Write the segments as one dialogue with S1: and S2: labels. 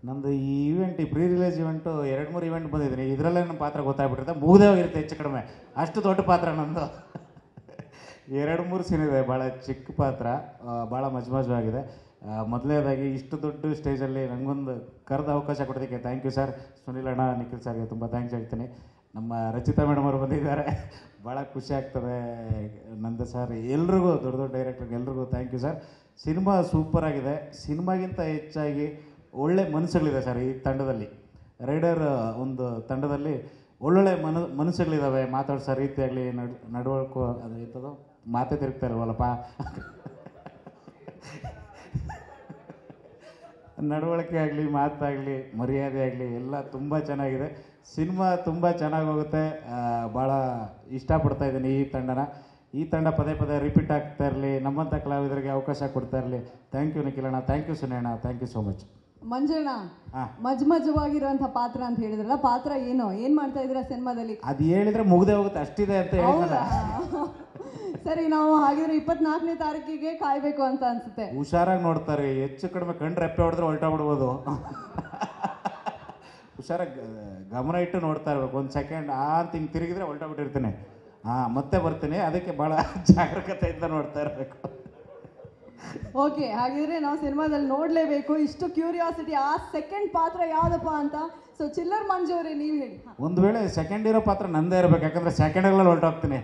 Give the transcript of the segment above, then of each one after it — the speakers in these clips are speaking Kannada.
S1: ನಮ್ದು ಈ ಇವೆಂಟ್ ಈ ಪ್ರೀ ರಿಲೀಸ್ ಇವೆಂಟು ಎರಡು ಮೂರು ಇವೆಂಟ್ ಬಂದಿದ್ದೀನಿ ಇದರಲ್ಲೇ ನನ್ನ ಪಾತ್ರ ಗೊತ್ತಾಗ್ಬಿಟ್ಟಿರುತ್ತೆ ಮುಗ್ದೇ ಹೋಗಿರುತ್ತೆ ಹೆಚ್ಚು ಕಡಿಮೆ ಅಷ್ಟು ದೊಡ್ಡ ಪಾತ್ರ ನಂದು ಎರಡು ಮೂರು ಸೀನ್ ಇದೆ ಭಾಳ ಚಿಕ್ಕ ಪಾತ್ರ ಭಾಳ ಮಜ್ ಮಜವಾಗಿದೆ ಮೊದಲನೇದಾಗಿ ಇಷ್ಟು ದೊಡ್ಡ ಸ್ಟೇಜಲ್ಲಿ ನನಗೊಂದು ಕರೆದ ಅವಕಾಶ ಕೊಡೋದಕ್ಕೆ ಥ್ಯಾಂಕ್ ಯು ಸರ್ ಸುನಿಲ್ ಅಣ್ಣ ನಿಖಿಲ್ ಸರ್ಗೆ ತುಂಬ ಥ್ಯಾಂಕ್ಸ್ ಹೇಳ್ತೀನಿ ನಮ್ಮ ರಚಿತಾ ಮೇಡಮ್ ಅವರು ಬಂದಿದ್ದಾರೆ ಭಾಳ ಖುಷಿ ಆಗ್ತದೆ ನಂದ ಸರ್ ಎಲ್ರಿಗೂ ದೊಡ್ಡ ದೊಡ್ಡ ಡೈರೆಕ್ಟರ್ಗೆ ಎಲ್ರಿಗೂ thank you sir cinema super ಆಗಿದೆ ಸಿನಿಮಾಗಿಂತ ಹೆಚ್ಚಾಗಿ ಒಳ್ಳೆ ಮನಸ್ಸುಗಳಿದೆ ಸರ್ ಈ ತಂಡದಲ್ಲಿ ರೈಡರ್ ಒಂದು ತಂಡದಲ್ಲಿ ಒಳ್ಳೊಳ್ಳೆ ಮನ ಮನಸ್ಸುಗಳಿದ್ದಾವೆ ಮಾತಾಡ್ಸೋ ರೀತಿ ಆಗಲಿ ನಡ್ ನಡವಳಿಕೆ ಅದು ಎಂಥದ್ದು ಮಾತೇ ತಿರುಗ್ತಾ ಇಲ್ವಲ್ಲಪ್ಪ ನಡವಳಿಕೆ ಆಗಲಿ ಮಾತಾಗಲಿ ಮರ್ಯಾದೆ ಆಗಲಿ ಎಲ್ಲ ತುಂಬ ಚೆನ್ನಾಗಿದೆ ಸಿನಿಮಾ ತುಂಬ ಚೆನ್ನಾಗಿ ಹೋಗುತ್ತೆ ಆ, ಭಾಳ ಇಷ್ಟಪಡ್ತಾ ಇದ್ದೀನಿ ಈ ತಂಡನ ಈ ತಂಡ ಪದೇ ಪದೇ ರಿಪೀಟ್ ಆಗ್ತಾ ಇರಲಿ ನಮ್ಮಂಥ ಕಲಾವಿದರಿಗೆ ಅವಕಾಶ ಕೊಡ್ತಾ ಇರಲಿ ಥ್ಯಾಂಕ್ ಯು ನಿಖಿಲಣ್ಣ ಥ್ಯಾಂಕ್ ಯು ಸುನೇಣ ಥ್ಯಾಂಕ್ ಯು ಸೋ ಮಚ್
S2: ಮಂಜಣ್ಣ
S1: ಹಾ.
S2: ಮಜ್ ಮಜವಾಗಿರುವಂತ ಪಾತ್ರ ಅಂತ ಹೇಳಿದ್ರಲ್ಲ ಪಾತ್ರ ಏನು ಏನ್ ಮಾಡ್ತಾ ಇದ್ದೀರಾ ಸಿನಿಮಾದಲ್ಲಿ
S1: ಅದು ಹೇಳಿದ್ರೆ ಮುಗ್ದೇ ಹೋಗುತ್ತೆ ಅಷ್ಟಿದೆ ಅಂತ ಹೇಳಿದ್ನಲ್ಲ
S2: ಹೌದಾ? ಸರಿ ನಾವು ಹಾಗಿದ್ರೆ ಇಪ್ಪತ್ನಾಲ್ಕನೇ ತಾರೀಕಿಗೆ ಕಾಯ್ಬೇಕು ಅಂತ ಅನ್ಸುತ್ತೆ
S1: ಹುಷಾರಾಗಿ ನೋಡ್ತಾರೆ ಹೆಚ್ಚು ಕಡಿಮೆ ಕಣ್ಣು ರೆಪ್ಪೆ ಹೊಡೆದ್ರೆ ಹೊಲ್ಟೋಗ್ಬಿಡ್ಬೋದು ಹುಷಾರಾಗಿ ಗ- ಗಮನ ಇಟ್ಟು ನೋಡ್ತಾ ಇರ್ಬೇಕು ಒಂದು ಸೆಕೆಂಡ್ ಆ ಅಂತ ಹಿಂಗೆ ತಿರುಗಿದ್ರೆ ಹೊಲ್ಟೋಗ್ಬಿಟ್ಟಿರ್ತೀನಿ ಹಾಂ ಮತ್ತೆ ಬರ್ತೀನಿ ಅದಕ್ಕೆ ಭಾಳ ಜಾಗರೂಕತೆಯಿಂದ ನೋಡ್ತಾ ಇರಬೇಕು
S2: ಓಕೆ ಹಾಗಿದ್ರೆ ನಾವು ಸಿನಿಮಾದಲ್ಲಿ ನೋಡ್ಲೇಬೇಕು ಇಷ್ಟು ಕ್ಯೂರಿಯಾಸಿಟಿ ಆ ಸೆಕೆಂಡ್ ಪಾತ್ರ ಯಾವ್ದಪ್ಪ ಅಂತ ಸೊ ಚಿಲ್ಲರ್ ಮಂಜು ಅವರೇ ನೀವು ಹೇಳಿ ಹಾ.
S1: ಒಂದು ವೇಳೆ ಸೆಕೆಂಡ್ ಇರೋ ಪಾತ್ರ ನಂದೇ ಇರ್ಬೇಕು ಯಾಕಂದ್ರೆ ಸೆಕೆಂಡ್ಗಳಲ್ಲಿ ಹೊರಟೋಗ್ತೀನಿ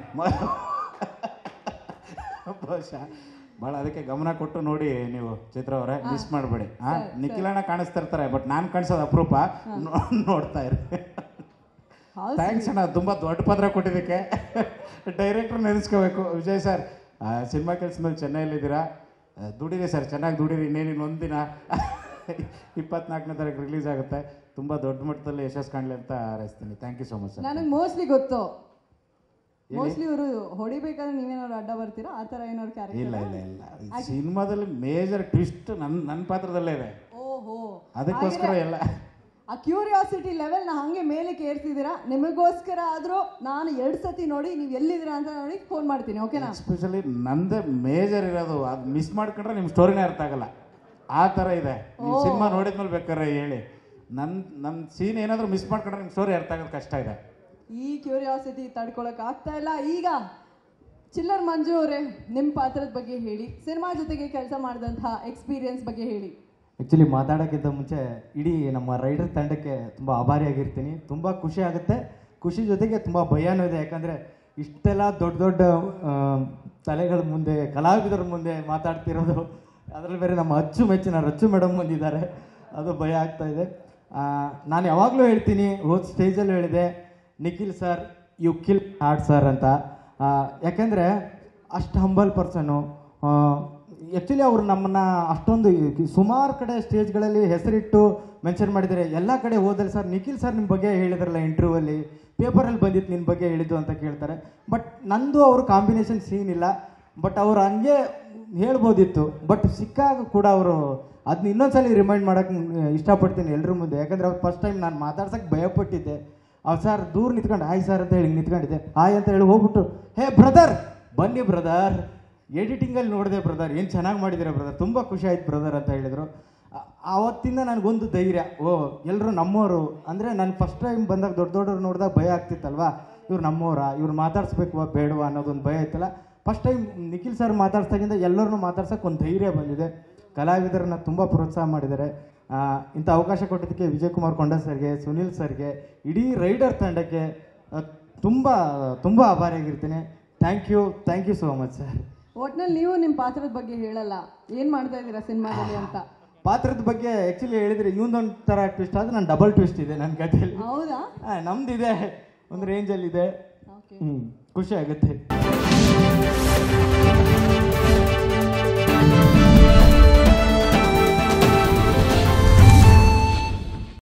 S1: ಬಹುಶಃ ಭಾಳ ಅದಕ್ಕೆ ಗಮನ ಕೊಟ್ಟು ನೋಡಿ ನೀವು ಚಿತ್ರ ಅವರೇ ಮಿಸ್ ಮಾಡಬೇಡಿ ಹಾಂ ನಿಖಿಲಣ್ಣ ಕಾಣಿಸ್ತಾ ಇರ್ತಾರೆ ಬಟ್ ನಾನು ಕಾಣಿಸೋದು ಅಪರೂಪ ನೋ- ನೋಡ್ತಾ ಇರಿ
S2: ಹೌದು
S1: ಥ್ಯಾಂಕ್ಸ್ ಅಣ್ಣ ತುಂಬ ದೊಡ್ಡ ಪಾತ್ರ ಕೊಟ್ಟಿದ್ದಕ್ಕೆ ಡೈರೆಕ್ಟರ್ ನೆನೆಸ್ಕೋಬೇಕು ವಿಜಯ್ ಸರ್ ಸಿನಿಮಾ ಕೆಲಸ ಮೇಲೆ ಚೆನ್ನೈಲಿದ್ದೀರಾ ಆ, ದುಡೀರಿ ಸರ್ ಚೆನ್ನಾಗಿ ದುಡೀರಿ ಇನ್ನೇನಿನ್ನು ಒಂದಿನ ಇಪ್ಪತ್ನಾಲ್ಕನೇ ತಾರೀಕು ರಿಲೀಸ್ ಆಗುತ್ತೆ ತುಂಬ ದೊಡ್ಡ ಮಟ್ಟದಲ್ಲಿ ಯಶಸ್ಸು ಕಾಣಲಿ ಅಂತ ಹಾರೈಸ್ತೀನಿ thank you so much sir
S2: ನನಗೆ ಮೋಸ್ಟ್ಲಿ ಗೊತ್ತು ಮೋಸ್ಟ್ಲಿ ಇವರು ಹೊಡಿಬೇಕಾದ್ರೆ ನೀವೇನಾದ್ರು ಅಡ್ಡ ಬರ್ತೀರಾ ಆ ಥರ ಏನಾದ್ರು
S1: ಇಲ್ಲ
S2: ಕ್ಯಾರೆಕ್ಟರ್
S1: ಇಲ್ಲ ಇಲ್ಲ ಸಿನಿಮಾದಲ್ಲಿ ಮೇಜರ್ ಟ್ವಿಸ್ಟ್ ನನ್ನ ನನ್ನ ಪಾತ್ರದಲ್ಲೇ ಇದೆ
S2: ಓಹೋ
S1: ಅದಕ್ಕೋಸ್ಕರ ಎಲ್ಲ
S2: ಆ ಕ್ಯೂರಿಯಾಸಿಟಿ ಲೆವೆಲ್ನ ಹಾಗೆ ಮೇಲಕ್ಕೆ ಏರ್ತಿದ್ದೀರಾ ನಿಮಗೋಸ್ಕರ ಆದರೂ ನಾನು ಎರಡು ಸತಿ ನೋಡಿ ನೀವು ಎಲ್ಲಿದ್ದೀರಾ ಅಂತ ನೋಡಿ ಫೋನ್ ಮಾಡ್ತೀನಿ ಓಕೆನಾ
S1: ಎಸ್ಪೆಷಲಿ ನಂದೇ ಮೇಜರ್ ಇರೋದು ಅದು ಮಿಸ್ ಮಾಡ್ಕೊಂಡ್ರೆ ನಿಮ್ಮ ಸ್ಟೋರಿನೇ ಅರ್ಥ ಆಗಲ್ಲ ಆ ಥರ ಇದೆ ನೀವು ಸಿನಿಮಾ ನೋಡಿದ್ಮೇಲೆ ಬೇಕಾದ್ರೆ ಹೇಳಿ ನನ್ನ ನನ್ನ ಸೀನ್ ಏನಾದರೂ ಮಿಸ್ ಮಾಡ್ಕೊಂಡ್ರೆ ನಿಮ್ಮ ಸ್ಟೋರಿ ಅರ್ಥ ಆಗೋದು ಕಷ್ಟ ಇದೆ
S2: ಈ ಕ್ಯೂರಿಯಾಸಿಟಿ ತಡ್ಕೊಳಕ್ ಆಗ್ತಾ ಇಲ್ಲ ಈಗ ಚಿಲ್ಲರ್ ಮಂಜು ಅವರೇ ನಿಮ್ಮ ಪಾತ್ರದ ಬಗ್ಗೆ ಹೇಳಿ ಸಿನಿಮಾ ಜೊತೆಗೆ ಕೆಲಸ ಮಾಡಿದಂತಹ ಎಕ್ಸ್ಪೀರಿಯನ್ಸ್ ಬಗ್ಗೆ ಹೇಳಿ
S3: ಆ್ಯಕ್ಚುಲಿ ಮಾತಾಡೋಕ್ಕಿಂತ ಮುಂಚೆ ಇಡೀ ನಮ್ಮ ರೈಡರ್ ತಂಡಕ್ಕೆ ತುಂಬ ಆಭಾರಿಯಾಗಿರ್ತೀನಿ ತುಂಬ ಖುಷಿ ಆಗುತ್ತೆ ಖುಷಿ ಜೊತೆಗೆ ತುಂಬ ಭಯನೂ ಇದೆ ಯಾಕಂದರೆ ಇಷ್ಟೆಲ್ಲ ದೊಡ್ಡ ದೊಡ್ಡ ಆ, ತಲೆಗಳ ಮುಂದೆ ಕಲಾವಿದರ ಮುಂದೆ ಮಾತಾಡ್ತಿರೋದು ಅದರಲ್ಲಿ ಬೇರೆ ನಮ್ಮ ಅಚ್ಚುಮೆಚ್ಚಿನ ರಚ್ಚು ಮೇಡಮ್ ಬಂದಿದ್ದಾರೆ ಅದು ಭಯ ಆಗ್ತಾ ಇದೆ ಆ, ನಾನು ಯಾವಾಗಲೂ ಹೇಳ್ತೀನಿ ಹೋದ ಸ್ಟೇಜಲ್ಲೂ ಹೇಳಿದೆ Nikhil sir you kill heart sir ಅಂತ ಆ, ಯಾಕೆಂದರೆ ಅಷ್ಟು ಹಂಬಲ್ ಪರ್ಸನು ಆ್ಯಕ್ಚುಲಿ ಅವರು ನಮ್ಮನ್ನ ಅಷ್ಟೊಂದು ಸುಮಾರು ಕಡೆ ಸ್ಟೇಜ್ಗಳಲ್ಲಿ ಹೆಸರಿಟ್ಟು ಮೆನ್ಷನ್ ಮಾಡಿದ್ದಾರೆ ಎಲ್ಲ ಕಡೆ ಹೋದಲ್ಲಿ ಸರ್ ನಿಖಿಲ್ ಸರ್ ನಿಮ್ಮ ಬಗ್ಗೆ ಹೇಳಿದ್ರಲ್ಲ ಇಂಟರ್ವ್ಯೂವಲ್ಲಿ ಪೇಪರಲ್ಲಿ ಬಂದಿತ್ತು ನಿನ್ನ ಬಗ್ಗೆ ಹೇಳಿದ್ದು ಅಂತ ಕೇಳ್ತಾರೆ ಬಟ್ ನಂದು ಅವರು ಕಾಂಬಿನೇಷನ್ ಸೀನ್ ಇಲ್ಲ ಬಟ್ ಅವ್ರು ಹಂಗೆ ಹೇಳ್ಬೋದಿತ್ತು ಬಟ್ ಸಿಕ್ಕಾಗ ಕೂಡ ಅವರು ಅದನ್ನ ಇನ್ನೊಂದ್ಸಲಿ ರಿಮೈಂಡ್ ಮಾಡೋಕ್ಕೆ ಇಷ್ಟಪಡ್ತೀನಿ ಎಲ್ಲರ ಮುಂದೆ ಯಾಕಂದ್ರೆ ಅವ್ರು ಫಸ್ಟ್ ಟೈಮ್ ನಾನು ಮಾತಾಡ್ಸಕ್ಕೆ ಭಯಪಟ್ಟಿದ್ದೆ ಅವ್ರು ಸರ್ ದೂರ ನಿಂತ್ಕೊಂಡು ಹಾಯ್ ಸರ್ ಅಂತ ಹೇಳಿ ನಿಂತ್ಕೊಂಡಿದ್ದೆ ಹಾಯ್ ಅಂತ ಹೇಳಿ ಹೋಗ್ಬಿಟ್ಟು ಹೇ ಬ್ರದರ್ ಬನ್ನಿ ಬ್ರದರ್ ಎಡಿಟಿಂಗಲ್ಲಿ ನೋಡಿದೆ ಬ್ರದರ್ ಏನು ಚೆನ್ನಾಗಿ ಮಾಡಿದ್ದೀರಾ ಬ್ರದರ್ ತುಂಬ ಖುಷಿ ಆಯ್ತು ಬ್ರದರ್ ಅಂತ ಹೇಳಿದರು ಆ- ಆವತ್ತಿಂದ ನನಗೊಂದು ಧೈರ್ಯ ಓ ಎಲ್ಲರೂ ನಮ್ಮವರು ಅಂದರೆ ನಾನು ಫಸ್ಟ್ ಟೈಮ್ ಬಂದಾಗ ದೊಡ್ಡ ದೊಡ್ಡವ್ರು ನೋಡಿದಾಗ ಭಯ ಆಗ್ತಿತ್ತಲ್ವಾ ಇವ್ರು ನಮ್ಮವರ ಇವ್ರು ಮಾತಾಡ್ಸ್ಬೇಕು ಬೇಡವಾ ಅನ್ನೋದೊಂದು ಭಯ ಇತ್ತಲ್ಲ ಫಸ್ಟ್ ಟೈಮ್ ನಿಖಿಲ್ ಸರ್ ಮಾತಾಡ್ಸ್ದಾಗಿಂದ ಎಲ್ಲರನ್ನೂ ಮಾತಾಡ್ಸೋಕೆ ಒಂದು ಧೈರ್ಯ ಬಂದಿದೆ ಕಲಾವಿದರನ್ನ ತುಂಬ ಪ್ರೋತ್ಸಾಹ ಮಾಡಿದ್ದಾರೆ ಆ, ಇಂಥ ಅವಕಾಶ ಕೊಟ್ಟಿದ್ದಕ್ಕೆ ವಿಜಯ್ ಕುಮಾರ್ ಕೊಂಡ ಸರ್ಗೆ ಸುನಿಲ್ ಸರ್ಗೆ ಇಡೀ ರೈಡರ್ ತಂಡಕ್ಕೆ ಆ, ತುಂಬ ತುಂಬ ಆಭಾರಿಯಾಗಿರ್ತೀನಿ thank you thank you so much sir
S2: ಒಟ್ನಲ್ಲಿ ನೀವು ನಿಮ್ಮ ಪಾತ್ರದ ಬಗ್ಗೆ ಹೇಳಲ್ಲ ಏನ್ ಮಾಡ್ತಾ ಇದ್ದೀರಾ ಸಿನಿಮಾದಲ್ಲಿ ಅಂತ
S3: ಪಾತ್ರದ ಬಗ್ಗೆ ಆ್ಯಕ್ಚುಲಿ ಹೇಳಿದ್ರೆ ಇವೊಂದೊಂದು ಥರ ಟ್ವಿಸ್ಟ್ ಆದರೆ ನಾನು ಡಬಲ್ ಟ್ವಿಸ್ಟ್ ಇದೆ ನನ್ನ ಕಥೆಯಲ್ಲಿ
S2: ಹೌದಾ
S3: ಆ, ನಮ್ದಿದೆ ಒಂದು ರೇಂಜಲ್ಲಿದೆ
S2: ಓಕೆ
S3: ಹ್ಞೂ ಖುಷಿ ಆಗುತ್ತೆ